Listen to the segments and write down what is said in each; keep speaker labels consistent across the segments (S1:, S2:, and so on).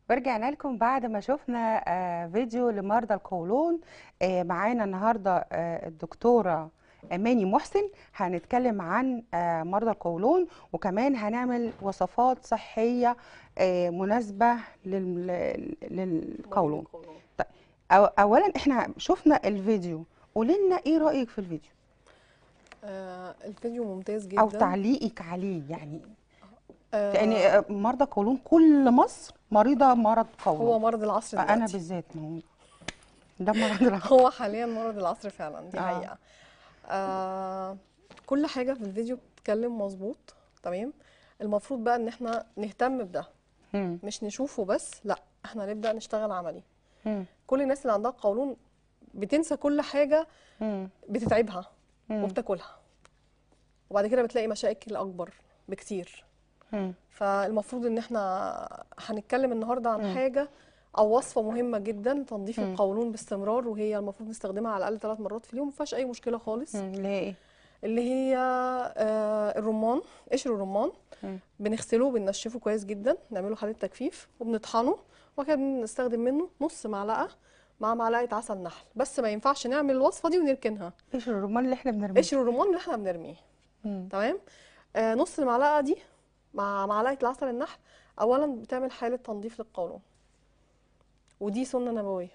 S1: ورجعنا لكم بعد ما شفنا آه، فيديو لمرضى القولون آه، معانا النهارده آه، الدكتوره اماني محسن هنتكلم عن آه، مرضى القولون وكمان هنعمل وصفات صحيه آه، مناسبه لل- للقولون أو- اولا احنا شفنا الفيديو قولي لنا ايه رايك في الفيديو
S2: آه الفيديو ممتاز جدا
S1: او تعليقك عليه يعني
S2: آه
S1: لان آه، مرضى القولون كل مصر مريضه مرض قولون
S2: هو مرض العصر
S1: انا
S2: دلوقتي
S1: بالذات ما هو ده مرض العقل
S2: هو حاليا مرض العصر فعلا دي
S1: آه.
S2: حقيقة آه كل حاجة في الفيديو بتتكلم مظبوط تمام المفروض بقى ان احنا نهتم بده
S1: مم.
S2: مش نشوفه بس لا احنا نبدأ نشتغل عملي
S1: مم.
S2: كل الناس اللي عندها قولون بتنسى كل حاجة
S1: مم.
S2: بتتعبها
S1: مم.
S2: وبتاكلها وبعد كده بتلاقي مشاكل اكبر بكتير
S1: مم.
S2: فالمفروض ان احنا هنتكلم النهارده عن
S1: مم.
S2: حاجه او وصفه مهمه جدا تنظيف
S1: مم.
S2: القولون باستمرار وهي المفروض نستخدمها على الاقل ثلاث مرات في اليوم ما فيهاش اي مشكله خالص
S1: مم. اللي هي ايه
S2: اللي هي آه، الرمان قشر الرمان
S1: مم.
S2: بنغسله وبننشفه كويس جدا نعمله حاله تجفيف وبنطحنه وبعد كده بنستخدم منه نص معلقه مع معلقه عسل نحل بس ما ينفعش نعمل الوصفه دي ونركنها
S1: قشر الرمان اللي احنا بنرميه
S2: قشر الرمان اللي احنا بنرميه
S1: مم.
S2: تمام آه نص المعلقه دي مع معلقه العسل النحل اولا بتعمل حاله تنظيف للقولون ودي سنه نبويه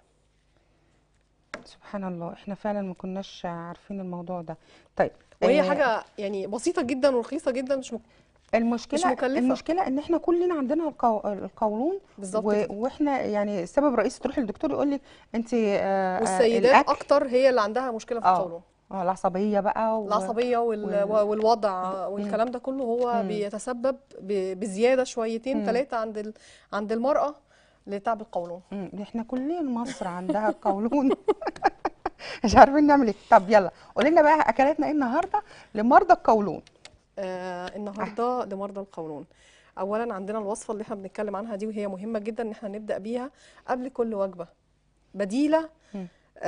S1: سبحان الله احنا فعلا ما كناش عارفين الموضوع ده طيب
S2: وهي
S1: آه،
S2: حاجه يعني بسيطه جدا ورخيصه جدا مش مك...
S1: المشكله
S2: مش مكلفة.
S1: المشكله ان احنا كلنا عندنا القو... القولون
S2: بالظبط
S1: و...
S2: كده.
S1: واحنا يعني السبب الرئيسي تروح للدكتور يقول لك انت آه، آه،
S2: والسيدات
S1: الاكل
S2: اكتر هي اللي عندها مشكله في
S1: اه
S2: القولون
S1: اه العصبيه بقى و...
S2: العصبيه وال...
S1: وال-
S2: والوضع والكلام ده كله هو
S1: مم.
S2: بيتسبب ب... بزياده شويتين
S1: مم.
S2: ثلاثه عند ال... عند المراه لتعب القولون
S1: مم. احنا كلنا مصر عندها قولون مش عارفين نعمل ايه طب يلا قولي لنا بقى اكلاتنا ايه النهارده لمرضى القولون
S2: آه النهارده لمرضى القولون اولا عندنا الوصفه اللي احنا بنتكلم عنها دي وهي مهمه جدا ان احنا نبدا بيها قبل كل وجبه بديله
S1: مم.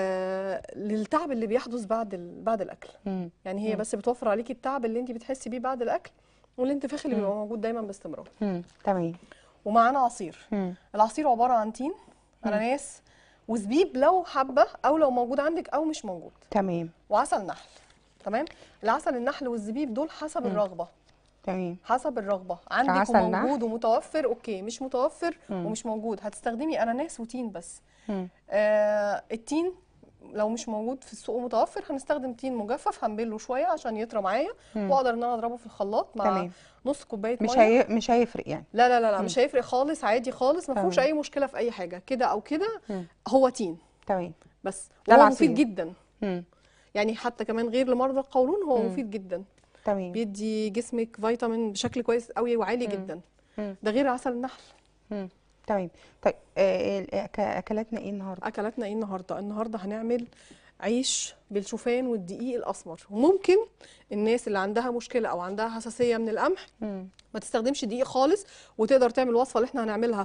S2: آه للتعب اللي بيحدث بعد ال... بعد الاكل
S1: مم.
S2: يعني هي
S1: مم.
S2: بس بتوفر عليكي التعب اللي انت بتحسي بيه بعد الاكل والانتفاخ اللي
S1: مم.
S2: بيبقى موجود دايما باستمرار
S1: مم. تمام
S2: ومعانا عصير
S1: مم.
S2: العصير عباره عن تين اناناس وزبيب لو حبه او لو موجود عندك او مش موجود
S1: تمام
S2: وعسل نحل تمام العسل النحل والزبيب دول حسب
S1: مم.
S2: الرغبه
S1: تمام
S2: حسب الرغبه عندك
S1: عسل
S2: وموجود ومتوفر اوكي مش متوفر
S1: مم.
S2: ومش موجود هتستخدمي اناناس وتين بس
S1: مم.
S2: آه التين لو مش موجود في السوق متوفر هنستخدم تين مجفف هنبله شويه عشان يطرى معايا
S1: مم.
S2: واقدر ان انا اضربه في الخلاط مع
S1: تمام.
S2: نص كوبايه
S1: مش
S2: ميه
S1: هي... مش هيفرق يعني
S2: لا لا لا, لا
S1: مم.
S2: مش هيفرق خالص عادي خالص ما فيهوش
S1: تمام.
S2: اي مشكله في اي حاجه كده او كده
S1: مم.
S2: هو تين
S1: تمام
S2: بس
S1: ده
S2: وهو
S1: العصير.
S2: مفيد جدا
S1: مم.
S2: يعني حتى كمان غير لمرضى القولون هو
S1: مم.
S2: مفيد جدا
S1: تمام
S2: بيدي جسمك فيتامين بشكل كويس قوي وعالي
S1: مم.
S2: جدا
S1: مم.
S2: ده غير عسل النحل
S1: مم. تمام طيب آه، الأك- اكلاتنا ايه النهارده
S2: اكلاتنا ايه النهارده النهارده هنعمل عيش بالشوفان والدقيق الاسمر وممكن الناس اللي عندها مشكله او عندها حساسيه من القمح
S1: مم.
S2: ما تستخدمش دقيق خالص وتقدر تعمل الوصفه اللي احنا هنعملها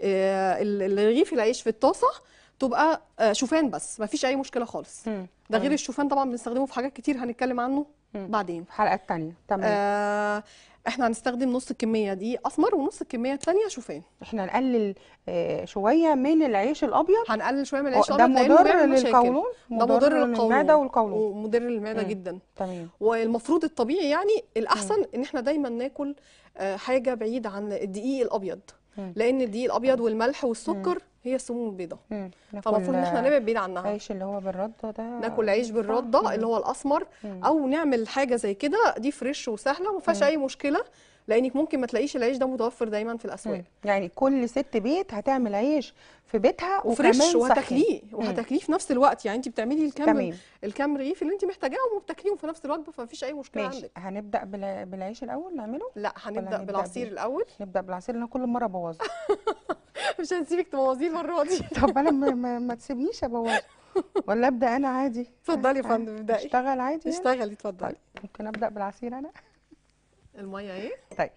S2: آه، ال- رغيف العيش في الطاسه تبقى آه، شوفان بس ما فيش اي مشكله خالص
S1: مم.
S2: ده غير
S1: تمام.
S2: الشوفان طبعا بنستخدمه في حاجات كتير هنتكلم عنه
S1: مم.
S2: بعدين
S1: في حلقات تانية تمام
S2: آه احنا هنستخدم نص الكميه دقيق اسمر ونص الكميه الثانيه شوفان
S1: احنا نقلل آه، شويه من العيش الابيض
S2: هنقلل شويه من
S1: هو
S2: العيش
S1: ده
S2: الابيض لانه
S1: مضر
S2: بيعمل مشاكل
S1: للقولون
S2: ده مضر للقولون
S1: للمعده والقولون
S2: ومضر للمعده
S1: مم.
S2: جدا
S1: تمام
S2: والمفروض الطبيعي يعني الاحسن ان احنا دايما ناكل آه، حاجه بعيد عن الدقيق الابيض
S1: مم.
S2: لان الدقيق الابيض والملح والسكر هي السموم البيضاء
S1: مم.
S2: فالمفروض ان احنا
S1: ناكل
S2: نبعد بعيد عنها
S1: عيش اللي هو بالرده ده
S2: ناكل عيش
S1: صح؟
S2: بالرده
S1: مم.
S2: اللي هو الاسمر
S1: مم.
S2: او نعمل حاجه زي كده دي فريش وسهله وما فيهاش
S1: مم.
S2: اي مشكله لانك ممكن ما تلاقيش العيش ده متوفر دايما في الاسواق
S1: مم. يعني كل ست بيت هتعمل عيش في بيتها
S2: وفريش
S1: وكمان صحي
S2: وهتاكليه وهتاكليه في نفس الوقت يعني انت بتعملي الكم
S1: تمام
S2: الكام رغيف اللي انت محتاجاهم وبتاكليهم في نفس الوجبه فمفيش اي مشكله
S1: ماشي
S2: عندك
S1: هنبدا بال- بالعيش الاول نعمله
S2: لا هنبدا
S1: نبدأ
S2: بالعصير
S1: بإيه؟
S2: الاول
S1: نبدا بالعصير انا كل مره ابوظه
S2: مش هنسيبك تبوظيه المره دي
S1: طب انا ما, ما, ما تسيبنيش ابوظه ولا ابدا انا عادي
S2: اتفضلي يا فندم ابدأي.
S1: اشتغل عادي يعني؟
S2: اشتغلي اتفضلي
S1: طيب ممكن ابدا بالعصير انا
S2: الميه اهي
S1: طيب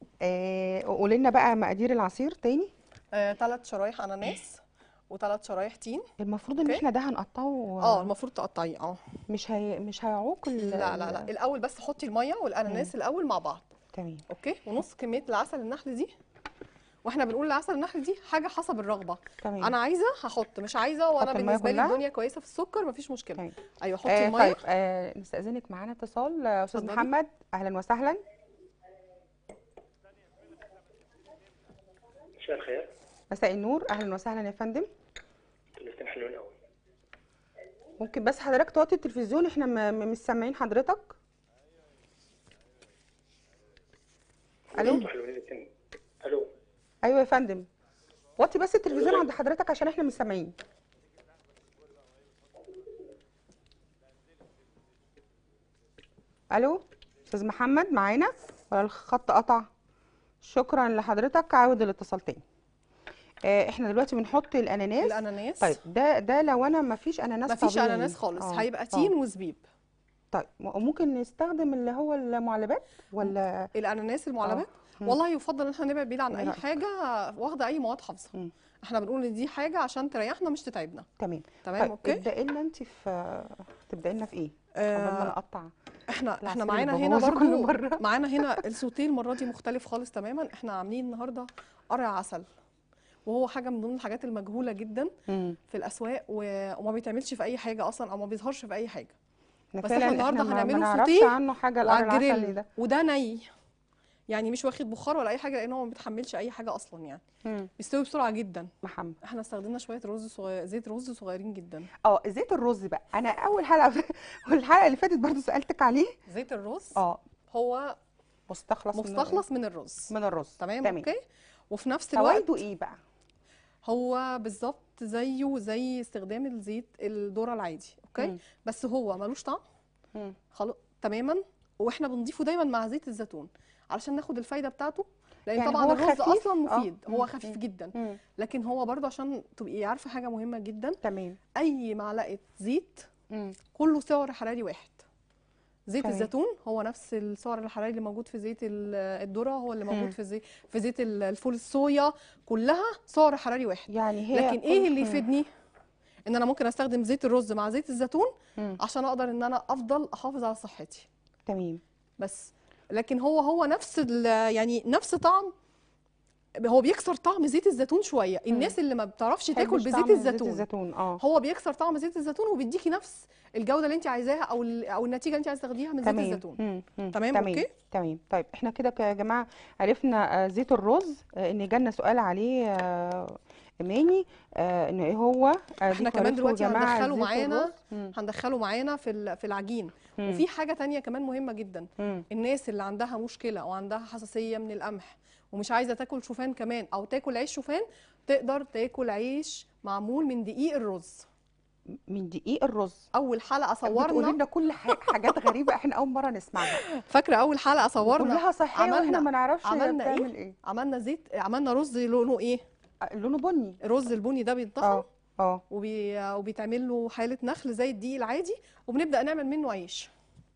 S1: آه قولي لنا بقى مقادير العصير تاني
S2: ثلاث شرايح اناناس وثلاث شرايح تين
S1: المفروض ان
S2: أوكي.
S1: احنا ده هنقطعه
S2: اه المفروض تقطعيه اه
S1: مش هي مش هيعوق ال-
S2: لا لا لا
S1: ال-
S2: الاول بس حطي الميه والاناناس الاول مع بعض
S1: تمام
S2: اوكي ونص كميه العسل النحل دي واحنا بنقول عسل النحل دي حاجه حسب الرغبه
S1: تمام
S2: انا عايزه هحط مش عايزه وانا
S1: حط المية
S2: بالنسبه لي
S1: كلها؟
S2: الدنيا كويسه في السكر مفيش مشكله
S1: طيب.
S2: ايوه حطي
S1: آه
S2: الميه
S1: طيب آه نستأذنك معانا اتصال آه، استاذ
S2: اتفضلي.
S1: محمد اهلا وسهلا
S3: مساء الخير
S1: مساء النور اهلا وسهلا يا فندم
S3: الاثنين حلوين قوي
S1: ممكن بس حضرتك توطي التلفزيون احنا م- م- مش سامعين حضرتك الو
S3: انتوا حلوين الاثنين الو
S1: ايوه يا فندم وطي بس التلفزيون عند حضرتك عشان احنا مش سامعين الو استاذ محمد معانا ولا الخط قطع شكرا لحضرتك عاود الاتصال تاني آه احنا دلوقتي بنحط الاناناس
S2: الاناناس
S1: طيب ده ده لو انا ما فيش اناناس
S2: مفيش
S1: طبيعي
S2: اناناس خالص
S1: آه،
S2: هيبقى
S1: آه.
S2: تين وزبيب
S1: طيب م- ممكن نستخدم اللي هو المعلبات ولا
S2: الاناناس المعلبات
S1: مم.
S2: والله يفضل ان احنا نبعد بعيد عن
S1: إيه
S2: اي
S1: رأيك؟
S2: حاجه واخده اي مواد حافظه
S1: مم.
S2: احنا بنقول ان دي حاجه عشان تريحنا مش تتعبنا
S1: تمام
S2: تمام
S1: طيب
S2: اوكي
S1: ابدأي لنا انت في تبدأي لنا في ايه؟ قبل ما
S2: آه
S1: نقطع
S2: احنا احنا
S1: العصير
S2: معانا
S1: اللي
S2: هنا
S1: ببوظه كل
S2: برضو
S1: مرة.
S2: معانا هنا السوتيه المره دي مختلف خالص تماما احنا عاملين النهارده قرع عسل وهو حاجه من ضمن الحاجات المجهوله جدا
S1: امم
S2: في الاسواق و- وما بيتعملش في اي حاجه اصلا او ما بيظهرش في اي حاجه
S1: احنا
S2: بس
S1: فعلا
S2: احنا النهارده
S1: ما- ما
S2: هنعمله
S1: نعرفش
S2: سوتيه
S1: عنه حاجه
S2: وعلى
S1: القرع العسلي
S2: الجريل
S1: ده
S2: وده ني يعني مش واخد بخار ولا اي حاجه لان هو ما بيتحملش اي حاجه اصلا يعني
S1: امم
S2: بيستوي بسرعه جدا
S1: محمد
S2: احنا استخدمنا شويه رز صغير زيت رز صغيرين جدا
S1: اه زيت الرز بقى انا اول حلقه والحلقه اللي فاتت برضو سالتك عليه
S2: زيت الرز
S1: اه
S2: هو
S1: مستخلص من
S2: مستخلص من الرز
S1: من الرز
S2: تمام اوكي وفي نفس الوقت
S1: فوائده ايه بقى؟
S2: هو بالظبط زيه زي استخدام الزيت الذره العادي اوكي
S1: مم.
S2: بس هو ملوش طعم
S1: مم.
S2: خلاص تماما واحنا بنضيفه دايما مع زيت الزيتون علشان ناخد الفايده بتاعته لان
S1: يعني
S2: طبعا
S1: هو
S2: الرز
S1: خفيف؟
S2: اصلا
S1: آه.
S2: مفيد
S1: مم.
S2: هو خفيف
S1: مم.
S2: جدا
S1: مم.
S2: لكن هو برضه عشان تبقي عارفه حاجه مهمه جدا
S1: تمام
S2: اي معلقه زيت
S1: مم.
S2: كله سعر حراري واحد زيت
S1: تمام.
S2: الزيتون هو نفس السعر الحراري اللي موجود في زيت ال- الذره هو اللي
S1: مم.
S2: موجود في زيت في زيت ال- الفول الصويا كلها سعر حراري واحد
S1: يعني هي
S2: لكن
S1: كل-
S2: ايه اللي
S1: مم.
S2: يفيدني ان انا ممكن استخدم زيت الرز مع زيت الزيتون
S1: مم.
S2: عشان اقدر ان انا افضل احافظ على صحتي
S1: تمام
S2: بس لكن هو هو نفس ال- يعني نفس طعم هو بيكسر طعم زيت الزيتون شويه الناس اللي ما بتعرفش تاكل
S1: حبش
S2: بزيت
S1: طعم
S2: الزيتون
S1: الزيتون اه
S2: هو بيكسر طعم زيت الزيتون وبيديكي نفس الجوده اللي انت عايزاها او ال- او النتيجه اللي انت عايزه تاخديها من زيت
S1: تمام
S2: الزيتون
S1: مم. مم.
S2: تمام،
S1: تمام
S2: أوكي؟
S1: تمام طيب احنا كده يا جماعه عرفنا آه، زيت الرز آه، ان جالنا سؤال عليه آه، اماني آه، ان ايه هو آه،
S2: احنا
S1: دي
S2: كمان
S1: عرفتوا
S2: دلوقتي
S1: يا جماعة
S2: هندخله
S1: زيت
S2: معانا
S1: الرز. مم.
S2: هندخله معانا في ال- في العجين
S1: مم.
S2: وفي حاجه تانية كمان مهمه جدا
S1: مم.
S2: الناس اللي عندها مشكله او عندها حساسيه من القمح ومش عايزه تاكل شوفان كمان او تاكل عيش شوفان تقدر تاكل عيش معمول من دقيق الرز
S1: من دقيق الرز
S2: اول حلقه
S1: بتقولي
S2: صورنا
S1: لنا كل ح- حاجات غريبه احنا اول مره نسمعها
S2: فاكره اول حلقه صورنا
S1: كلها صحيه واحنا
S2: عملنا-
S1: ما نعرفش هي
S2: عملنا إيه؟
S1: بتعمل ايه
S2: عملنا زيت عملنا رز لونه ايه
S1: آه، لونه بني
S2: الرز البني ده بيتطحن
S1: اه اه
S2: وبي... وبيتعمل له حاله نخل زي الدقيق العادي وبنبدا نعمل منه عيش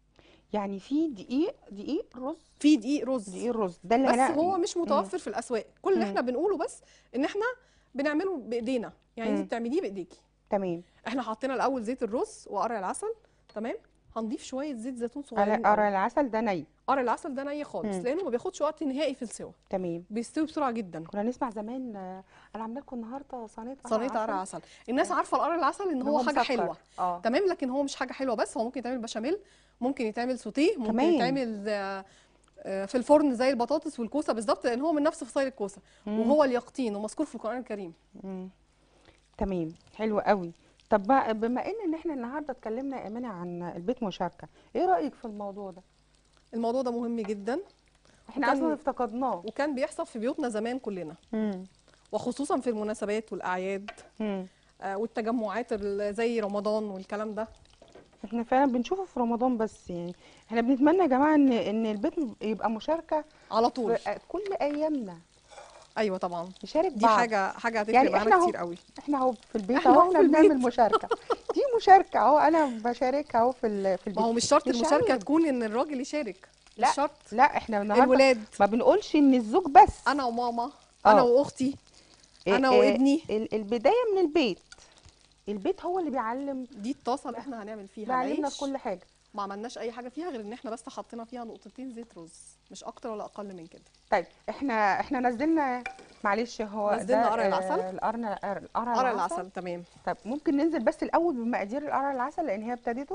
S1: يعني في دقيق دقيق رز
S2: في دقيق رز
S1: دقيق الرز ده اللي
S2: بس
S1: هنا-
S2: هو مش متوفر في الاسواق كل اللي
S1: مم.
S2: احنا بنقوله بس ان احنا بنعمله بايدينا يعني انت
S1: مم.
S2: بتعمليه بايديكي
S1: تمام
S2: احنا حطينا الاول زيت الرز وقرع العسل تمام هنضيف شويه زيت زيتون
S1: على
S2: صغيرين
S1: قرع
S2: قوي.
S1: العسل ده ني
S2: قرع العسل ده ني خالص
S1: مم.
S2: لانه ما بياخدش وقت نهائي في السوا
S1: تمام
S2: بيستوي بسرعه جدا
S1: كنا نسمع زمان آه، انا عامله لكم النهارده صينيه قرع
S2: صينيه قرع عسل الناس عارفه القرع العسل ان
S1: إن
S2: هو حاجه
S1: مسكر.
S2: حلوه
S1: اه
S2: تمام لكن هو مش حاجه حلوه بس هو ممكن يتعمل بشاميل ممكن يتعمل سوتيه ممكن
S1: كمان.
S2: يتعمل آه، آه، في الفرن زي البطاطس والكوسه بالظبط لان هو من نفس فصيل الكوسه وهو اليقطين ومذكور في القران الكريم
S1: مم. تمام حلو قوي طب بقى بما ان ان احنا النهارده اتكلمنا يا امانه عن البيت مشاركه ايه رايك في الموضوع ده
S2: الموضوع ده مهم جدا
S1: احنا
S2: وكان-
S1: اصلا افتقدناه
S2: وكان بيحصل في بيوتنا زمان كلنا
S1: مم.
S2: وخصوصا في المناسبات والاعياد
S1: مم.
S2: آه، والتجمعات ال- زي رمضان والكلام ده
S1: احنا فعلا بنشوفه في رمضان بس يعني احنا بنتمنى يا جماعه ان ان البيت يبقى مشاركه
S2: على طول
S1: في كل ايامنا
S2: ايوه طبعا
S1: نشارك
S2: دي
S1: بعض
S2: حاجه حاجه هتفرق
S1: يعني
S2: معانا
S1: إحنا أهو-
S2: كتير قوي
S1: احنا اهو في البيت
S2: إحنا
S1: اهو
S2: أهو
S1: احنا
S2: في
S1: بنعمل
S2: البيت.
S1: مشاركه دي مشاركه اهو انا بشارك اهو في ال- في البيت
S2: ما هو مش شرط
S1: مش
S2: المشاركه
S1: عيب.
S2: تكون ان الراجل يشارك
S1: لا
S2: مش شرط
S1: لا احنا النهارده
S2: الولاد
S1: ما بنقولش ان الزوج بس
S2: انا وماما
S1: آه.
S2: انا واختي
S1: إيه-
S2: انا
S1: إيه
S2: وابني
S1: ال- البدايه من البيت البيت هو اللي بيعلم
S2: دي الطاسه اللي احنا هنعمل فيها
S1: بيعلمنا
S2: العيش
S1: في كل حاجه
S2: ما عملناش اي حاجه فيها غير ان احنا بس حطينا فيها نقطتين زيت رز مش اكتر ولا اقل من كده
S1: طيب احنا احنا نزلنا معلش هو
S2: نزلنا
S1: ده
S2: قرع العسل.
S1: آه، القرن القرع
S2: قرع
S1: العسل
S2: العسل تمام
S1: طب ممكن ننزل بس الاول بمقادير القرع العسل لان هي ابتدته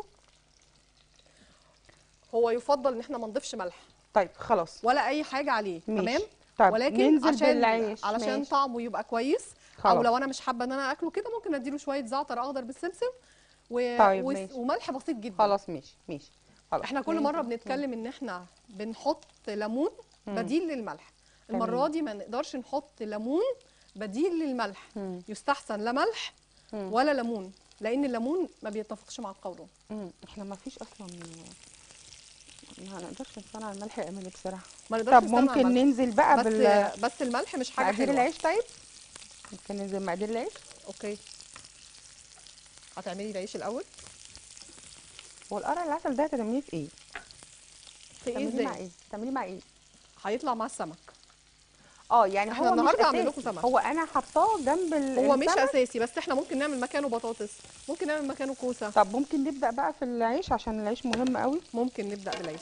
S2: هو يفضل ان احنا ما نضيفش ملح
S1: طيب خلاص
S2: ولا اي حاجه عليه
S1: ماشي.
S2: تمام
S1: طب
S2: ولكن
S1: ننزل
S2: عشان
S1: بالعيش
S2: علشان
S1: ماشي.
S2: طعمه يبقى كويس او
S1: خلاص.
S2: لو انا مش حابه ان انا اكله كده ممكن اديله شويه زعتر اخضر بالسمسم و...
S1: طيب،
S2: و...
S1: ماشي.
S2: وملح بسيط جدا
S1: خلاص ماشي ماشي خلاص
S2: احنا كل
S1: ننزل.
S2: مره بنتكلم ان احنا بنحط ليمون بديل للملح المره
S1: تمام.
S2: دي ما نقدرش نحط ليمون بديل للملح
S1: مم.
S2: يستحسن لا ملح
S1: مم.
S2: ولا ليمون لان الليمون ما بيتفقش مع القولون
S1: مم. احنا ما فيش اصلا ما نقدرش نصنع الملح يا اماني بصراحه
S2: ما نقدرش
S1: طب
S2: نستغنى عن
S1: ممكن
S2: الملح.
S1: ننزل بقى
S2: بس
S1: بال
S2: بس الملح مش حاجه
S1: مقادير
S2: حلوه
S1: العيش طيب ممكن ننزل مقادير العيش
S2: اوكي هتعملي العيش الاول
S1: هو القرع العسل ده هتعمليه في ايه؟
S2: في ايه
S1: تعمليه مع
S2: ازاي
S1: ايه؟ تعمليه مع ايه؟
S2: هيطلع مع السمك
S1: اه يعني
S2: احنا
S1: هو مش
S2: النهاردة هعمل
S1: أساسي.
S2: لكم سمك.
S1: هو انا حطاه جنب ال-
S2: هو مش
S1: السمك.
S2: اساسي بس احنا ممكن نعمل مكانه بطاطس ممكن نعمل مكانه كوسه
S1: طب ممكن نبدا بقى في العيش عشان العيش مهم قوي
S2: ممكن نبدا بالعيش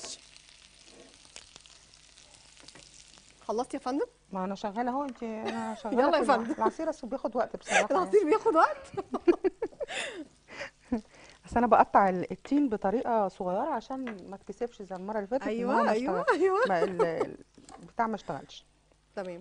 S2: خلصتي يا فندم
S1: ما انا شغاله اهو انت انا شغاله
S2: يلا يا
S1: في الع-
S2: فندم.
S1: العصير اصل بياخد وقت بصراحه يعني.
S2: العصير بياخد وقت
S1: بس انا بقطع ال- التين بطريقه صغيره عشان ما اتكسفش زي المره اللي فاتت إن هو
S2: ايوه
S1: ما
S2: ايوه
S1: اشتغل-
S2: ايوه
S1: ما ال- ال- البتاع ما اشتغلش
S2: تمام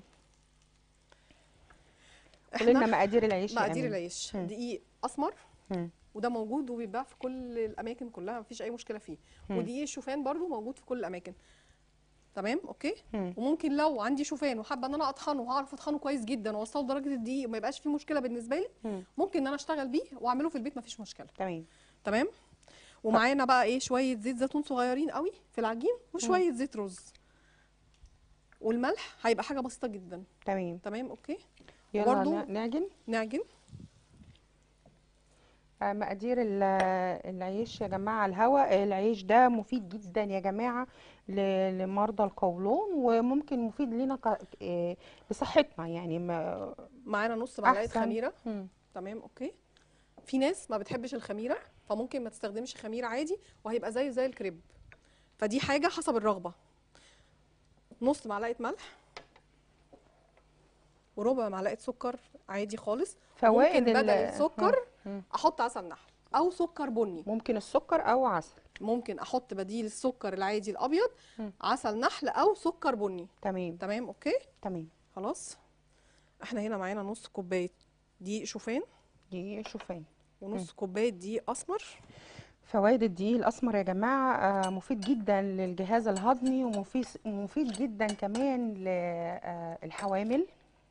S1: قولي لنا
S2: احنا
S1: مقادير العيش يا
S2: مقادير
S1: أمين.
S2: العيش
S1: مم.
S2: دقيق اسمر
S1: مم.
S2: وده موجود وبيتباع في كل الاماكن كلها مفيش اي مشكله فيه
S1: مم.
S2: ودقيق الشوفان برضو موجود في كل الاماكن تمام اوكي
S1: مم.
S2: وممكن لو عندي شوفان وحابه ان انا اطحنه وهعرف اطحنه كويس جدا واوصله لدرجه الدقيق وما يبقاش فيه مشكله بالنسبه لي
S1: مم.
S2: ممكن ان انا اشتغل بيه واعمله في البيت مفيش مشكله
S1: تمام
S2: تمام ومعانا بقى ايه شويه زيت زيتون صغيرين قوي في العجين وشويه زيت رز والملح هيبقى حاجه بسيطه جدا
S1: تمام
S2: تمام اوكي
S1: يلا
S2: وبرضو-
S1: ن- نعجن
S2: نعجن
S1: آه، مقادير ال- العيش يا جماعة على الهواء العيش ده مفيد جدا يا جماعة ل- لمرضى القولون وممكن مفيد لينا ك- آه، لصحتنا يعني ما
S2: معانا نص معلقه
S1: أحسن.
S2: خميره
S1: مم.
S2: تمام اوكي في ناس ما بتحبش الخميره فممكن ما تستخدمش خميره عادي وهيبقى زيه زي الكريب فدي حاجه حسب الرغبه نص معلقه ملح وربع معلقه سكر عادي خالص
S1: فوائد
S2: ممكن بدل
S1: ال-
S2: السكر
S1: مم.
S2: احط عسل نحل او سكر بني
S1: ممكن السكر او عسل
S2: ممكن احط بديل السكر العادي الابيض
S1: مم.
S2: عسل نحل او سكر بني
S1: تمام
S2: تمام اوكي
S1: تمام
S2: خلاص احنا هنا معانا نص كوبايه دقيق شوفان
S1: دي شوفان
S2: ونص كوبايه دقيق اسمر
S1: فوائد الدقيق الاسمر يا جماعه آه، مفيد جدا للجهاز الهضمي ومفيد مفيد جدا كمان للحوامل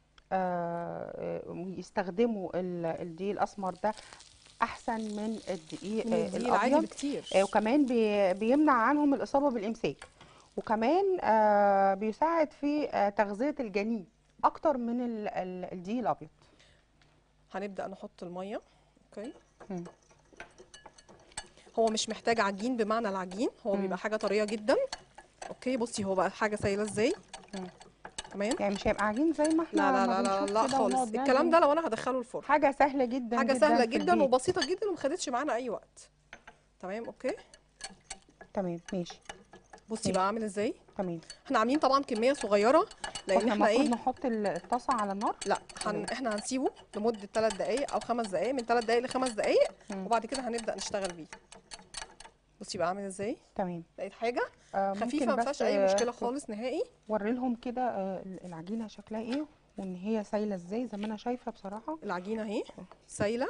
S1: يستخدموا ال- الدقيق الاسمر ده احسن من الدقيق
S2: من
S1: آه،
S2: الدقيق العادي
S1: الابيض
S2: بكتير
S1: آه، وكمان بي- بيمنع عنهم الاصابه بالامساك وكمان آه، بيساعد في آه، تغذيه الجنين اكتر من ال- ال- الدقيق الابيض
S2: هنبدا نحط الميه اوكي
S1: مم.
S2: هو مش محتاج عجين بمعنى العجين هو
S1: مم.
S2: بيبقى حاجه طريه جدا اوكي بصي هو بقى حاجه سايله ازاي
S1: مم.
S2: تمام
S1: يعني مش هيبقى عجين زي ما احنا
S2: لا لا
S1: ما
S2: لا لا,
S1: بنشوف
S2: لا
S1: كده
S2: خالص
S1: ونقعد
S2: الكلام
S1: نعجن.
S2: ده لو انا هدخله الفرن
S1: حاجه سهله جدا
S2: حاجه
S1: جدا
S2: سهله
S1: في
S2: جدا
S1: البيت.
S2: وبسيطه جدا وما خدتش معانا اي وقت تمام اوكي
S1: تمام ماشي
S2: بصي بقى عامل ازاي
S1: تمام
S2: احنا عاملين طبعا كميه صغيره لان
S1: احنا
S2: احنا
S1: المفروض
S2: ايه
S1: نحط ال- الطاسه على النار
S2: لا هن... احنا هنسيبه لمده 3 دقائق او 5 دقائق من 3 دقائق ل 5 دقائق
S1: مم.
S2: وبعد كده هنبدا نشتغل بيه بصي بقى عامل ازاي
S1: تمام
S2: لقيت حاجه
S1: آه
S2: خفيفه
S1: ممكن
S2: ما
S1: بس
S2: فيهاش اي
S1: آه،
S2: مشكله خالص نهائي
S1: وري لهم كده آه، العجينه شكلها ايه وان هي سايله ازاي زي ما انا شايفه بصراحه
S2: العجينه اهي سايله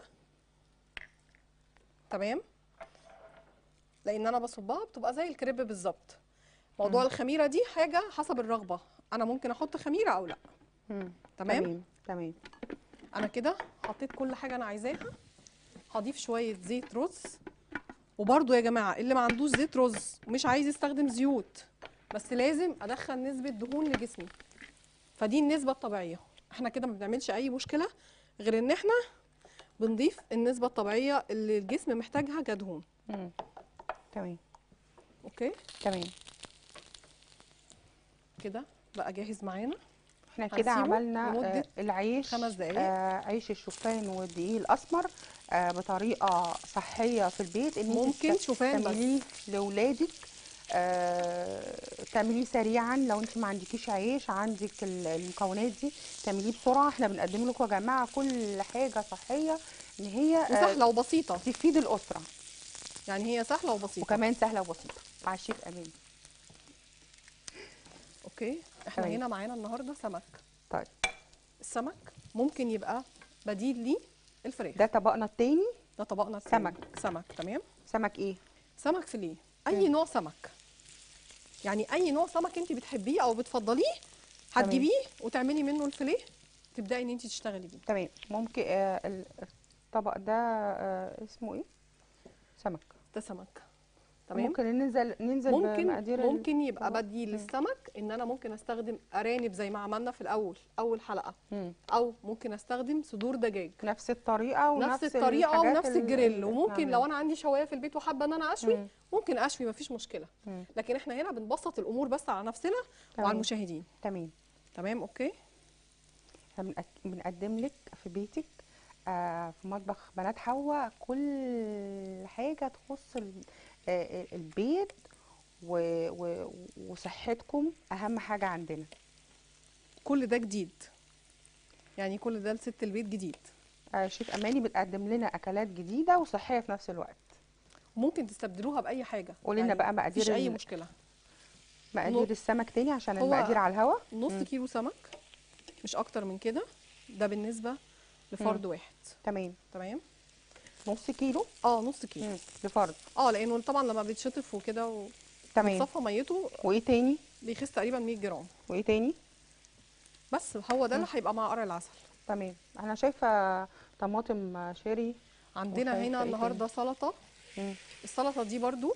S2: تمام لان انا بصبها بتبقى زي الكريب بالظبط موضوع الخميره دي حاجه حسب الرغبه انا ممكن احط خميره او لا
S1: مم.
S2: تمام
S1: تمام تمام
S2: انا كده حطيت كل حاجه انا عايزاها هضيف شويه زيت رز وبرده يا جماعه اللي ما عندوش زيت رز ومش عايز يستخدم زيوت بس لازم ادخل نسبه دهون لجسمي فدي النسبه الطبيعيه احنا كده ما بنعملش اي مشكله غير ان احنا بنضيف النسبه الطبيعيه اللي الجسم محتاجها كدهون
S1: مم. تمام
S2: اوكي
S1: تمام
S2: كده بقى جاهز معانا
S1: احنا كده
S2: هنسيبه
S1: عملنا
S2: لمدة
S1: آه العيش
S2: خمس دقايق.
S1: آه عيش الشوفان والدقيق الاسمر آه بطريقه صحيه في البيت ان انت
S2: ممكن
S1: تست-
S2: شوفان بس.
S1: تعمليه لاولادك آه تعمليه سريعا لو انت ما عندكيش عيش عندك ال- المكونات دي تعمليه بسرعه احنا بنقدم لكم يا جماعه كل حاجه صحيه ان هي آه
S2: وسهله وبسيطه
S1: تفيد الاسره
S2: يعني هي سهله وبسيطه
S1: وكمان سهله وبسيطه مع الشيف امان
S2: اوكي احنا
S1: تمام.
S2: هنا معانا النهارده سمك
S1: طيب
S2: السمك ممكن يبقى بديل ليه الفراخ
S1: ده طبقنا التاني
S2: ده طبقنا التاني.
S1: سمك.
S2: سمك تمام
S1: سمك ايه
S2: سمك فيليه اي نوع سمك يعني اي نوع سمك انت بتحبيه او بتفضليه هتجيبيه وتعملي منه الفيليه تبداي ان انت تشتغلي بيه
S1: تمام ممكن آه ال- الطبق ده آه اسمه ايه سمك
S2: ده سمك تمام
S1: ممكن ننزل ننزل
S2: ممكن
S1: بمقادير ال-
S2: ممكن يبقى
S1: الطبق.
S2: بديل
S1: مم.
S2: للسمك ان انا ممكن استخدم ارانب زي ما عملنا في الاول اول حلقه
S1: مم.
S2: او ممكن استخدم صدور دجاج
S1: نفس الطريقه ونفس
S2: نفس الطريقه
S1: الحاجات
S2: ونفس
S1: اللي-
S2: الجريل
S1: اللي
S2: وممكن
S1: بنعملها.
S2: لو انا عندي شوايه في البيت وحابه ان انا اشوي
S1: مم.
S2: ممكن اشوي مفيش مشكله
S1: مم.
S2: لكن احنا هنا بنبسط الامور بس على نفسنا
S1: تمام.
S2: وعلى المشاهدين
S1: تمام
S2: تمام اوكي
S1: احنا بنقد- بنقدم لك في بيتك آه في مطبخ بنات حواء كل حاجه تخص ال- آه البيت و- و- وصحتكم اهم حاجه عندنا
S2: كل ده جديد يعني كل ده لست البيت جديد
S1: آه شيف اماني بتقدم لنا اكلات جديده وصحيه في نفس الوقت
S2: ممكن تستبدلوها باي حاجه
S1: قولي لنا بقى مقادير
S2: مفيش اي
S1: ال-
S2: مشكله
S1: مقادير
S2: نو-
S1: السمك تاني عشان
S2: هو
S1: المقادير على الهوا
S2: نص
S1: مم.
S2: كيلو سمك مش اكتر من كده ده بالنسبه لفرد واحد
S1: تمام
S2: تمام
S1: نص كيلو
S2: اه نص كيلو
S1: مم. لفرد
S2: اه لانه طبعا لما بيتشطف وكده
S1: تمام
S2: وتصفى ميته
S1: وايه تاني
S2: بيخس تقريبا 100 جرام
S1: وايه تاني
S2: بس هو ده اللي هيبقى مع قرع العسل
S1: تمام انا شايفه طماطم شيري
S2: عندنا
S1: وشايفة
S2: هنا
S1: إيه
S2: النهارده سلطه
S1: مم.
S2: السلطه دي برضو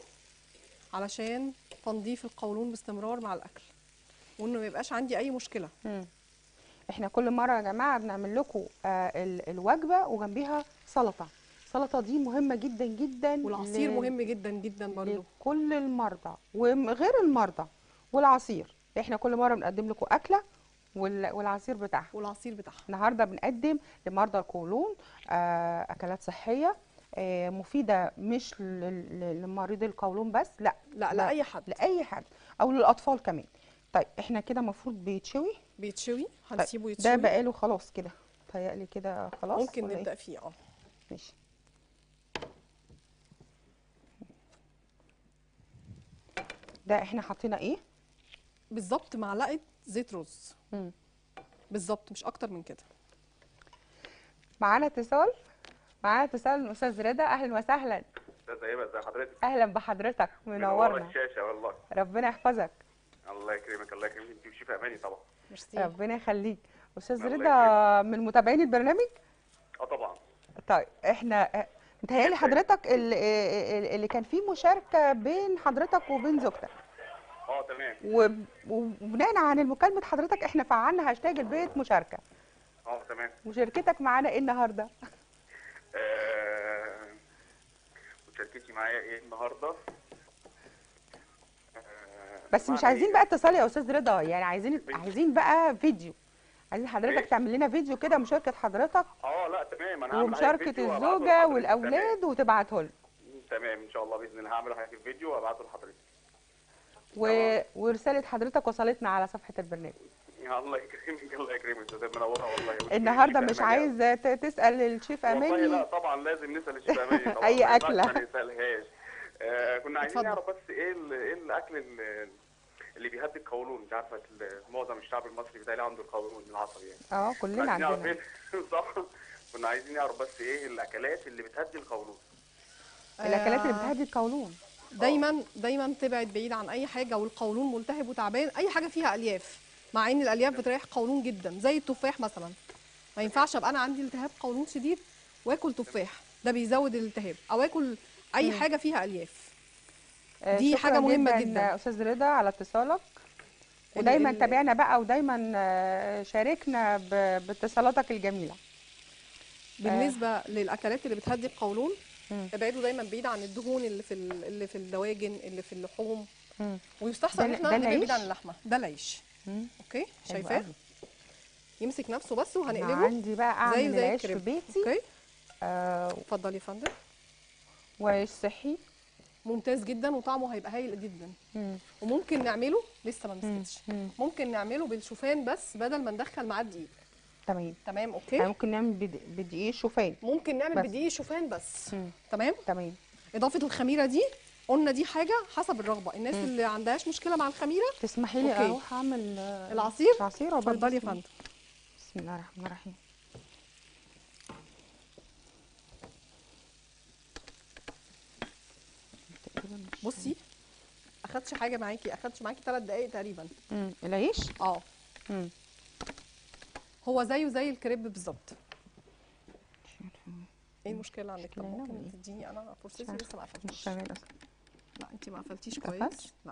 S2: علشان تنظيف القولون باستمرار مع الاكل وانه ما يبقاش عندي اي مشكله
S1: مم. احنا كل مره يا جماعه بنعمل لكم آه ال- الوجبه وجنبيها سلطه السلطه دي مهمه جدا جدا
S2: والعصير
S1: ل-
S2: مهم جدا جدا برضو
S1: لكل المرضى وغير المرضى والعصير احنا كل مره بنقدم لكم اكله وال- والعصير بتاعها
S2: والعصير بتاعها
S1: النهارده بنقدم لمرضى القولون آه، اكلات صحيه آه، مفيده مش لل- لل- لمريض القولون بس لا
S2: لا
S1: لا.
S2: لاي حد
S1: لاي حد او للاطفال كمان طيب احنا كده المفروض بيتشوي
S2: بيتشوي
S1: طيب،
S2: هنسيبه
S1: ده
S2: يتشوي
S1: بقاله خلاص كده تهيألي كده خلاص
S2: ممكن
S1: ولا إيه؟
S2: نبدا فيه اه
S1: ماشي ده احنا حطينا ايه
S2: بالظبط معلقه زيت رز
S1: مم.
S2: بالظبط مش اكتر من كده
S1: معانا اتصال معانا اتصال من استاذ رضا اهلا وسهلا
S3: استاذ هبه ازي حضرتك؟
S1: اهلا بحضرتك
S3: منورة
S1: منورنا
S3: الشاشه والله
S1: ربنا يحفظك
S3: الله يكرمك الله يكرمك انت وشيف اماني طبعا
S2: ميرسي
S1: ربنا يخليك استاذ
S3: الله
S1: رضا من متابعين البرنامج
S3: اه طبعا
S1: طيب احنا متهيألي حضرتك اللي, اللي كان فيه مشاركه بين حضرتك وبين زوجتك
S3: اه تمام
S1: وب- وبناء عن المكالمه حضرتك احنا فعلنا هاشتاج البيت مشاركه
S3: اه تمام
S1: مشاركتك معانا ايه النهارده
S3: آه، مشاركتي معايا ايه النهارده؟ آه،
S1: بس مش
S3: بمعنى
S1: عايزين
S3: إيه؟
S1: بقى اتصال يا استاذ رضا يعني عايزين عايزين بقى فيديو عايزين حضرتك
S3: إيه؟
S1: تعمل لنا فيديو كده مشاركه حضرتك
S3: اه لا تمام انا هعمل حاجة
S1: ومشاركه
S3: فيديو وهبعته
S1: الزوجه
S3: لحضرتك.
S1: والاولاد وتبعته لنا
S3: تمام. تمام ان شاء الله باذن الله هعمل حاجه فيديو وهبعته لحضرتك
S1: و... ورساله حضرتك وصلتنا على صفحه البرنامج
S3: يا الله يكرمك الله يكرمك استاذ منوره والله
S1: النهارده
S3: وشيف
S1: مش
S3: أماني
S1: عايز ت- تسال الشيف
S3: والله لا
S1: اماني
S3: طبعا لازم نسال الشيف اماني طبعا
S1: أي
S3: ما ينفعش
S1: أكلة.
S3: ما نسالهاش آه كنا عايزين
S2: اتفضل.
S3: نعرف بس ايه ال- ايه الاكل ال- اللي بيهدي القولون انت عارفه ال- معظم الشعب المصري بتاعي عنده القولون العصبي يعني
S1: اه كلنا
S3: عايزين نعرف
S1: عندنا
S3: ايه صح كنا عايزين نعرف بس ايه الاكلات اللي بتهدي القولون
S1: الاكلات اللي
S2: آه،
S1: بتهدي القولون
S2: دايما دايما تبعد بعيد عن اي حاجه والقولون ملتهب وتعبان اي حاجه فيها الياف مع ان الالياف بتريح القولون جدا زي التفاح مثلا ما ينفعش ابقى انا عندي التهاب قولون شديد واكل تفاح ده بيزود الالتهاب او اكل اي حاجه فيها الياف
S1: آه،
S2: دي
S1: شكراً
S2: حاجة مهمة جداً.
S1: استاذ رضا على اتصالك
S2: ال-
S1: ودايما
S2: ال-
S1: تابعنا بقى ودايما آه، شاركنا ب- باتصالاتك الجميله
S2: بالنسبه للاكلات اللي بتهدي القولون
S1: مم.
S2: ابعدوا دايما بعيد عن الدهون اللي في ال- اللي في الدواجن اللي في اللحوم
S1: مم.
S2: ويستحسن
S1: ده
S2: ان
S1: ال-
S2: احنا
S1: ده
S2: نبعد بعيد
S1: العيش؟
S2: عن اللحمه ده العيش
S1: مم.
S2: اوكي
S1: حلو
S2: شايفاه
S1: قوي.
S2: يمسك نفسه بس
S1: أنا
S2: وهنقلبه
S1: عندي بقى اعمل
S2: زيه زي
S1: العيش في
S2: الكريب
S1: بيتي
S2: اوكي
S1: آه
S2: اتفضلي يا فندم
S1: وعيش صحي
S2: ممتاز جدا وطعمه هيبقى هايل جدا
S1: مم.
S2: وممكن نعمله لسه ما
S1: مم.
S2: مسكتش
S1: مم.
S2: ممكن نعمله بالشوفان بس بدل ما ندخل معاه دقيق
S1: تمام
S2: تمام
S1: يعني
S2: اوكي
S1: ممكن نعمل بد- بدقيق شوفان
S2: ممكن نعمل
S1: بس.
S2: بدقيق شوفان بس
S1: مم.
S2: تمام
S1: تمام
S2: اضافه الخميره دي قلنا دي حاجه حسب الرغبه الناس اللي عندهاش مشكله مع الخميره
S1: تسمحي لي
S2: أوكي.
S1: اروح اعمل آه،
S2: العصير
S1: العصير عقبال
S2: اتفضلي يا
S1: بسم الله.
S2: فندم
S1: بسم الله الرحمن الرحيم تقريباً مش-
S2: بصي اخدش حاجه معاكي اخدش معاكي ثلاث دقائق تقريبا
S1: مم. العيش
S2: اه
S1: مم.
S2: هو زيه زي الكريب بالظبط
S1: مش عارفة.
S2: ايه المشكله عندك طب
S1: مشكلة هنا ولا
S2: ممكن
S1: إيه؟
S2: تديني انا فرصتي
S1: مش عارفة.
S2: لسه ما
S1: مش
S2: قفلتش
S1: شغال اصلا
S2: لا انت ما قفلتيش
S1: ما
S2: كويس
S1: قفلتش؟
S2: لا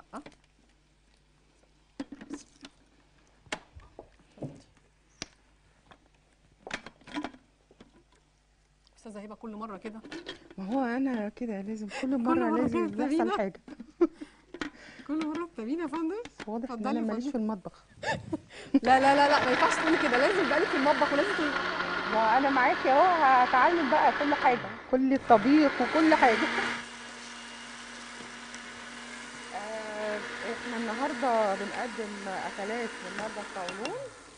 S2: استاذه هبه كل مره كده
S1: ما هو انا كده لازم كل مره
S2: مرة
S1: لازم
S2: كده
S1: يحصل
S2: تبينا.
S1: حاجه
S2: كل مره بتابعيني يا فندم
S1: واضح ان
S2: اتفضلي
S1: انا
S2: يا
S1: ماليش
S2: فندم.
S1: في المطبخ
S2: لا لا لا لا ما ينفعش تقولي كده لازم يبقى لك في المطبخ ولازم تقولي
S1: ما انا معاكي اهو هتعلم بقى كل حاجه كل الطبيخ وكل حاجه آه، احنا النهارده بنقدم اكلات لمرضى القولون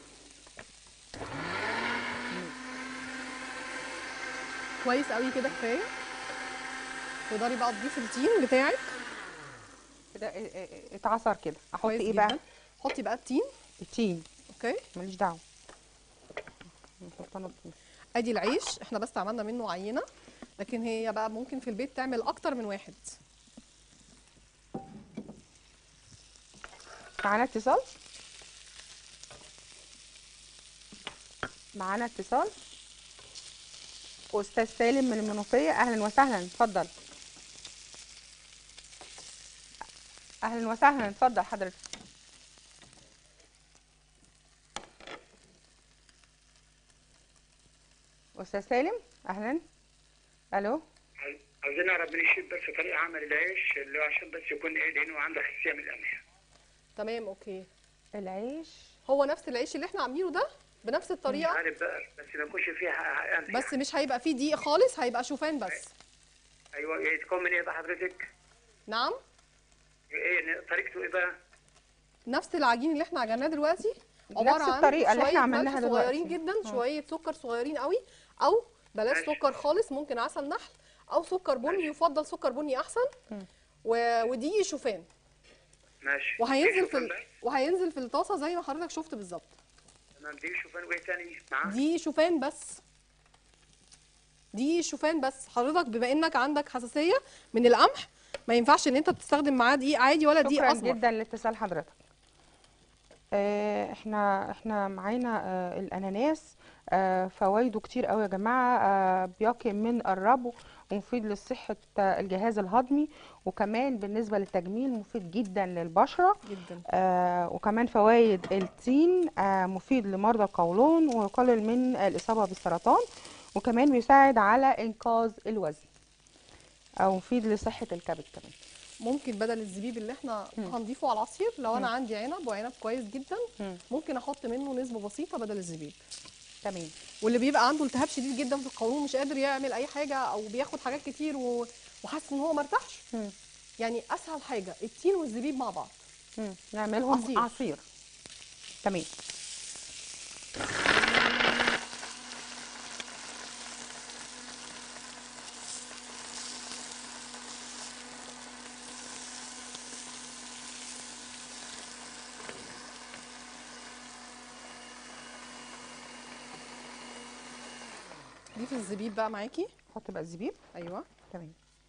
S2: كويس قوي كده كفايه تقدري بقى تضيفي التين بتاعك
S1: كده اه- اه- اتعصر كده احط
S2: كويس
S1: ايه بقى
S2: جداً. حطي بقى التين
S1: التين
S2: اوكي
S1: ماليش دعوه نحط انا التين.
S2: ادي العيش احنا بس عملنا منه عينه لكن هي بقى ممكن في البيت تعمل اكتر من واحد
S1: معانا اتصال معانا اتصال استاذ سالم من المنوفيه اهلا وسهلا اتفضل اهلا وسهلا اتفضل حضرتك استاذ سالم اهلا الو
S4: عاوزين نعرف من الشيف بس طريقة عمل العيش اللي هو عشان بس يكون ايه لأنه عنده حساسية من القمح.
S2: تمام اوكي
S1: العيش
S2: هو نفس العيش اللي احنا عاملينه ده بنفس الطريقه
S4: عارف بقى بس ما يكونش فيها قمح.
S2: بس مش هيبقى فيه دقيق خالص هيبقى شوفان بس
S4: ايوه إيه تكون من ايه بقى حضرتك؟
S2: نعم
S4: ايه طريقته ايه بقى؟
S2: نفس العجين اللي احنا عجناه دلوقتي
S1: نفس
S2: عباره عن
S1: الطريقة اللي احنا
S2: شوية
S1: عملناها
S2: ملح صغيرين
S1: دلوقتي.
S2: جدا شويه سكر صغيرين قوي او بلاش
S4: ماشي.
S2: سكر خالص ممكن عسل نحل او سكر بني يفضل سكر بني احسن و... ودي شوفان
S4: ماشي.
S2: وهينزل
S4: دي
S2: في
S4: شوفان
S2: ال...
S4: بس؟
S2: وهينزل في الطاسه زي ما حضرتك شفت بالظبط
S4: تمام دي شوفان وايه تاني معاه؟
S2: دي شوفان بس دي شوفان بس حضرتك بما انك عندك حساسيه من القمح ما ينفعش ان انت تستخدم معاه دقيق عادي ولا دقيق
S1: شكرا
S2: اسمر
S1: جدا لاتصال حضرتك آه، احنا احنا معانا آه، الاناناس آه، فوائده كتير قوي يا جماعه آه، بيقي من الربو ومفيد لصحه آه، الجهاز الهضمي وكمان بالنسبه للتجميل مفيد جدا للبشره
S2: جدا
S1: آه، وكمان فوائد التين آه، مفيد لمرضى القولون ويقلل من الاصابه بالسرطان وكمان بيساعد على انقاذ الوزن او مفيد لصحه الكبد كمان
S2: ممكن بدل الزبيب اللي احنا هنضيفه على العصير لو انا عندي عنب وعنب كويس جدا
S1: مم.
S2: ممكن احط منه نسبه بسيطه بدل الزبيب
S1: تمام
S2: واللي بيبقى عنده التهاب شديد جدا في القولون مش قادر يعمل اي حاجه او بياخد حاجات كتير و... وحاسس ان هو مرتاحش
S1: مم.
S2: يعني اسهل حاجه التين والزبيب مع بعض
S1: مم. نعملهم
S2: عصير.
S1: عصير, عصير. تمام
S2: ضيف الزبيب بقى معاكي
S1: حط بقى الزبيب
S2: ايوه
S1: تمام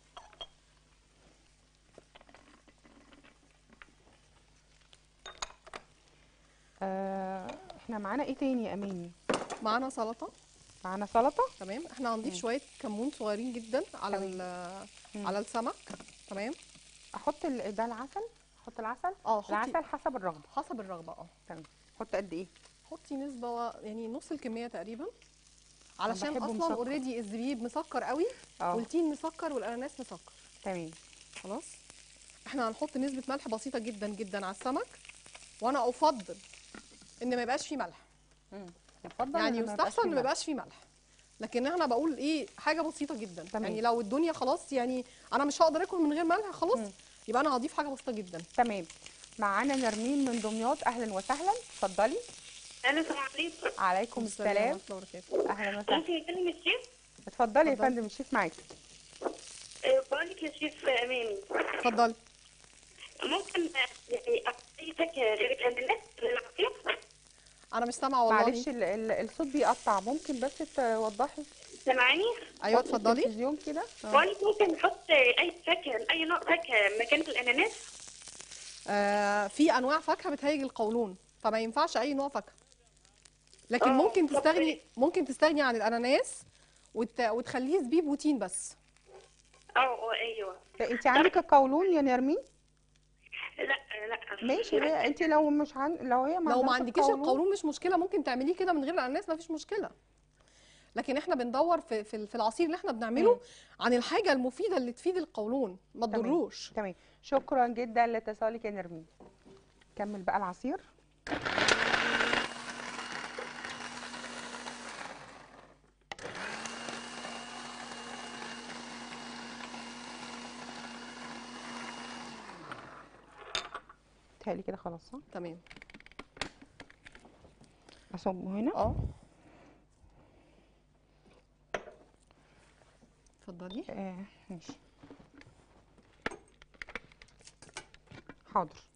S1: آه احنا معانا ايه تاني يا اماني
S2: معانا سلطه
S1: معانا سلطه
S2: تمام احنا هنضيف شويه كمون صغيرين جدا على
S1: تمام.
S2: ال- على السمك تمام
S1: احط ال- ده العسل احط العسل
S2: اه حطي
S1: العسل حسب الرغبه
S2: حسب الرغبه اه
S1: تمام احط قد ايه
S2: حطي نسبه و- يعني نص الكميه تقريبا علشان
S1: بحبه
S2: اصلا
S1: مسكر.
S2: اوريدي الزبيب مسكر قوي
S1: اه
S2: والتين مسكر والاناناس مسكر
S1: تمام
S2: خلاص احنا هنحط نسبه ملح بسيطه جدا جدا على السمك وانا افضل ان ما يبقاش فيه ملح
S1: مم. يفضل
S2: يعني
S1: إن ما يبقاش
S2: يستحسن
S1: فيه
S2: ان ما
S1: ملح.
S2: يبقاش فيه ملح لكن انا بقول ايه حاجه بسيطه جدا
S1: تمام.
S2: يعني لو الدنيا خلاص يعني انا مش هقدر اكل من غير ملح خلاص
S1: مم.
S2: يبقى انا هضيف حاجه بسيطه جدا
S1: تمام معانا نرمين من دمياط اهلا وسهلا اتفضلي
S5: الو السلام عليكم
S1: عليكم السلام
S2: ورحمة الله وبركاته.
S1: اهلا وسهلا
S5: ممكن يكلم الشيف
S1: اتفضلي يا
S2: اتفضلي.
S1: فندم الشيف معاكي
S5: أه، بقول لك يا شيف اماني
S2: اتفضلي
S5: ممكن أه، يعني اي فاكهه غير الاناناس للعصير
S2: انا مش سامعه والله
S1: معلش ال- ال- الصوت بيقطع ممكن بس توضحي
S5: سامعاني
S2: ايوه
S1: وطي
S2: اتفضلي
S1: التلفزيون كده آه.
S5: بقول لك ممكن نحط اي فاكهه اي نوع فاكهه مكان الاناناس
S2: آه في انواع فاكهه بتهيج القولون فما ينفعش اي نوع فاكهه لكن
S5: آه،
S2: ممكن
S5: طب
S2: تستغني
S5: إيه؟
S2: ممكن تستغني عن الاناناس وت... وتخليه زبيب وتين بس
S5: اه اه ايوه
S1: لا انت عندك القولون يا نرمين
S5: لا لا
S1: ماشي هي انت لو مش عن لو هي ما
S2: لو ما
S1: عندهاش
S2: عندكيش القولون مش مشكله ممكن تعمليه كده من غير الاناناس ما فيش مشكله لكن احنا بندور في في, في العصير اللي احنا بنعمله عن الحاجه المفيده اللي تفيد القولون ما
S1: تمام.
S2: تضروش
S1: تمام شكرا جدا لاتصالك يا نرمين كمل بقى العصير تهيألي كده خلاص صح؟
S2: تمام
S1: اصبه هنا
S2: اه اتفضلي
S1: آه ماشي حاضر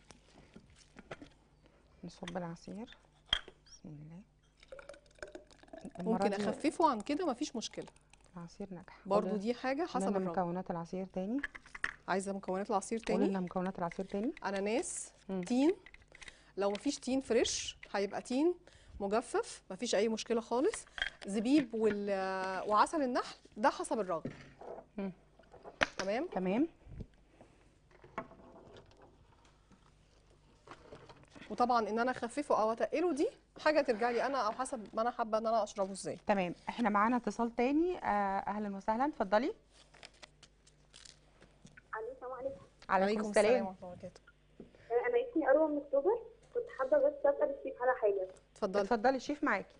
S1: نصب العصير بسم الله المرة
S2: ممكن
S1: دي
S2: اخففه عن كده مفيش مشكله
S1: العصير نجح
S2: برضو
S1: قولي-
S2: دي حاجه
S1: قولي
S2: حسب
S1: لنا
S2: الرغبه
S1: مكونات العصير تاني
S2: عايزه مكونات العصير
S1: قولي
S2: تاني
S1: لنا مكونات العصير تاني
S2: اناناس
S1: مم.
S2: تين لو مفيش تين فريش هيبقى تين مجفف مفيش اي مشكله خالص زبيب وال... وعسل النحل ده حسب الرغبه
S1: مم.
S2: تمام
S1: تمام
S2: وطبعا ان انا اخففه او اتقله دي حاجه ترجع لي انا او حسب ما انا حابه ان انا اشربه ازاي
S1: تمام احنا معانا اتصال تاني آه اهلا وسهلا اتفضلي
S5: الو السلام عليكم
S1: عليكم السلام
S2: ورحمه الله وبركاته
S5: انا اسمي اروى من اكتوبر كنت حابه بس اسال الشيف على حاجه
S2: اتفضلي
S1: اتفضلي الشيف معاكي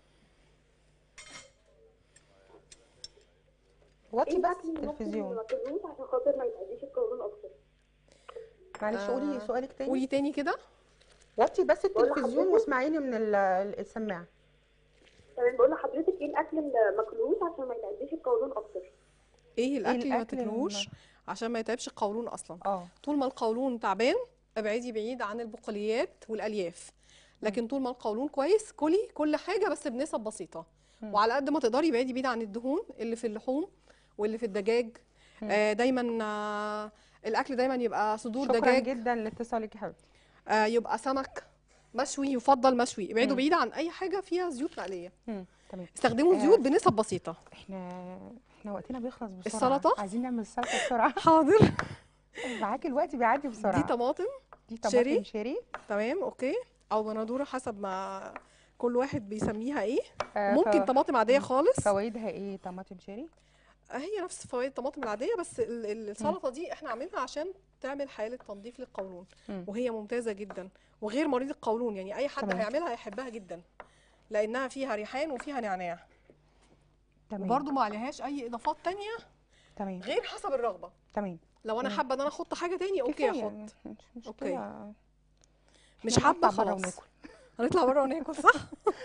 S1: وطي
S5: ايه
S1: بس
S5: الاكل اللي ممكن
S1: التلفزيون
S5: ما تاكلوش عشان خاطر ما يتعديش القولون اكتر
S1: معلش قولي
S2: آه،
S1: سؤالك تاني
S2: قولي تاني كده
S1: وطي بس
S5: بقول
S1: التلفزيون
S5: لحضرتك-
S1: واسمعيني من ال- السماعه
S5: تمام بقول لحضرتك ايه الاكل اللي ماكلوش عشان ما يتعديش القولون اكتر
S2: ايه الاكل اللي ما
S1: الأكل الم-
S2: تاكلوش عشان ما يتعبش القولون اصلا
S1: اه
S2: طول ما القولون تعبان ابعدي بعيد عن البقوليات والالياف لكن طول ما القولون كويس كلي كل حاجه بس بنسب بسيطه
S1: مم.
S2: وعلى قد ما تقدري ابعدي بعيد عن الدهون اللي في اللحوم واللي في الدجاج آه دايما آه الاكل دايما يبقى صدور
S1: شكرا
S2: دجاج
S1: جدا لاتصالك يا حبيبتي
S2: آه يبقى سمك مشوي يفضل مشوي ابعدوا
S1: مم.
S2: بعيد عن اي حاجه فيها زيوت مقليه
S1: مم، تمام
S2: استخدموا
S1: آه.
S2: زيوت بنسب بسيطه
S1: احنا احنا وقتنا بيخلص بسرعه
S2: السلطة؟
S1: عايزين نعمل السلطه بسرعه
S2: حاضر
S1: معاكي الوقت بيعدي بسرعه
S2: دي طماطم
S1: دي طماطم
S2: شيري؟
S1: شيري
S2: تمام اوكي او بندوره حسب ما كل واحد بيسميها ايه
S1: آه،
S2: ممكن
S1: ف-
S2: طماطم عاديه خالص
S1: فوائدها ايه طماطم شيري
S2: هي نفس فوائد الطماطم العاديه بس ال- ال- السلطه دي احنا عاملينها عشان تعمل حاله تنظيف للقولون
S1: مم.
S2: وهي ممتازه جدا وغير مريض القولون يعني اي حد
S1: تمام.
S2: هيعملها هيحبها جدا لانها فيها ريحان وفيها نعناع
S1: تمام
S2: وبرده ما عليهاش اي اضافات تانية
S1: تمام
S2: غير حسب الرغبه
S1: تمام
S2: لو انا
S1: مم.
S2: حابه ان انا احط حاجه تاني اوكي
S1: كفاية،
S2: احط
S1: مش مش
S2: أوكي.
S1: مشكله
S2: مش
S1: إحنا
S2: حابه
S1: نطلع برا
S2: خلاص
S1: وناكل.
S2: هنطلع بره وناكل صح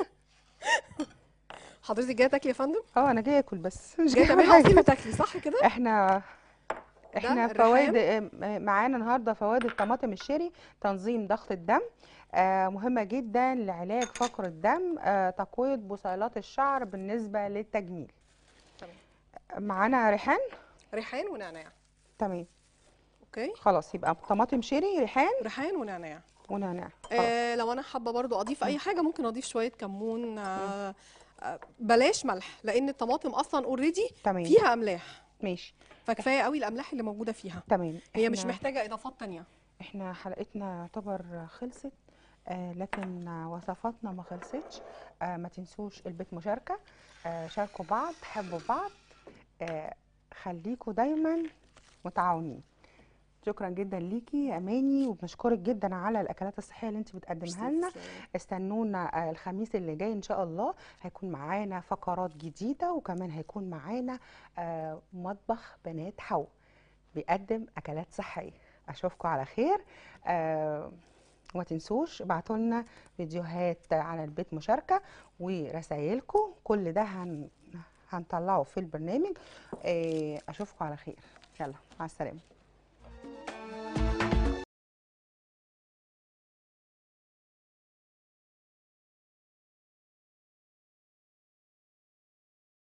S2: حضرتك جايه تاكلي يا فندم
S1: اه انا جايه اكل بس مش
S2: جايه
S1: جايه
S2: تعملي
S1: حاجه
S2: عصير وتاكلي صح كده
S1: احنا احنا
S2: الريحان؟
S1: فوائد آه، معانا النهارده فوائد الطماطم الشيري تنظيم ضغط الدم آه، مهمة جدا لعلاج فقر الدم آه، تقوية بصيلات الشعر بالنسبة للتجميل
S2: تمام.
S1: معانا ريحان
S2: ريحان ونعناع
S1: تمام
S2: اوكي
S1: خلاص يبقى طماطم شيري ريحان
S2: ريحان ونعناع
S1: ونعناع خلاص
S2: آه لو انا حابه برضو اضيف اي حاجه ممكن اضيف شويه كمون آه آه بلاش ملح لان الطماطم اصلا اوريدي
S1: تمام
S2: فيها املاح
S1: ماشي
S2: فكفايه قوي الاملاح اللي موجوده فيها
S1: تمام
S2: هي مش
S1: إحنا-
S2: محتاجه اضافات تانية
S1: احنا حلقتنا يعتبر خلصت آه لكن وصفاتنا ما خلصتش آه ما تنسوش البيت مشاركة آه شاركوا بعض حبوا بعض آه خليكوا دايما متعاونين شكرا جدا ليكي يا اماني وبنشكرك جدا على الاكلات الصحيه اللي انت بتقدمها لنا استنونا آه، الخميس اللي جاي ان شاء الله هيكون معانا فقرات جديده وكمان هيكون معانا آه، مطبخ بنات حو بيقدم اكلات صحيه اشوفكم على خير آه، وما تنسوش ابعتوا لنا فيديوهات على البيت مشاركه ورسايلكم كل ده هن هنطلعه في البرنامج آه، اشوفكم على خير يلا مع السلامه